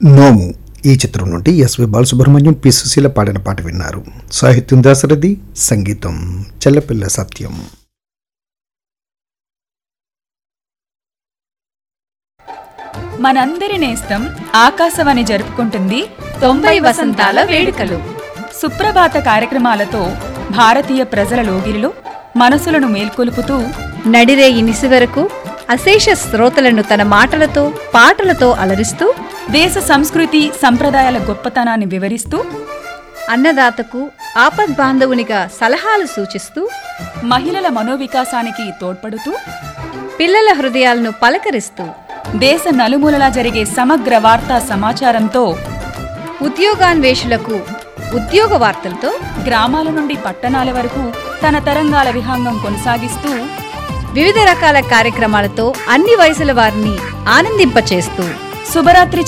నోము ఈ చిత్రం నుండి ఎస్వి బాలసుబ్రహ్మణ్యం పి సుశీల పాడిన పాట విన్నారు సాహిత్యం దాసరథి సంగీతం చెల్లపిల్ల సత్యం మనందరి నేస్తం ఆకాశవాణి జరుపుకుంటుంది తొంభై వసంతాల వేడుకలు సుప్రభాత కార్యక్రమాలతో భారతీయ ప్రజల లోగిరిలో మనసులను మేల్కొలుపుతూ నడిరే ఇనిసి వరకు అశేష శ్రోతలను తన మాటలతో పాటలతో అలరిస్తూ దేశ సంస్కృతి సంప్రదాయాల గొప్పతనాన్ని వివరిస్తూ అన్నదాతకు ఆపద్బాంధవునిగా సలహాలు సూచిస్తూ మహిళల మనోవికాసానికి తోడ్పడుతూ పిల్లల హృదయాలను పలకరిస్తూ దేశ నలుమూలలా జరిగే సమగ్ర వార్తా సమాచారంతో ఉద్యోగాన్వేషులకు ఉద్యోగ వార్తలతో గ్రామాల నుండి పట్టణాల వరకు తన తరంగాల విహాంగం కొనసాగిస్తూ వివిధ రకాల కార్యక్రమాలతో అన్ని వయసుల వారిని ఆనందింపచేస్తూ శుభరాత్రి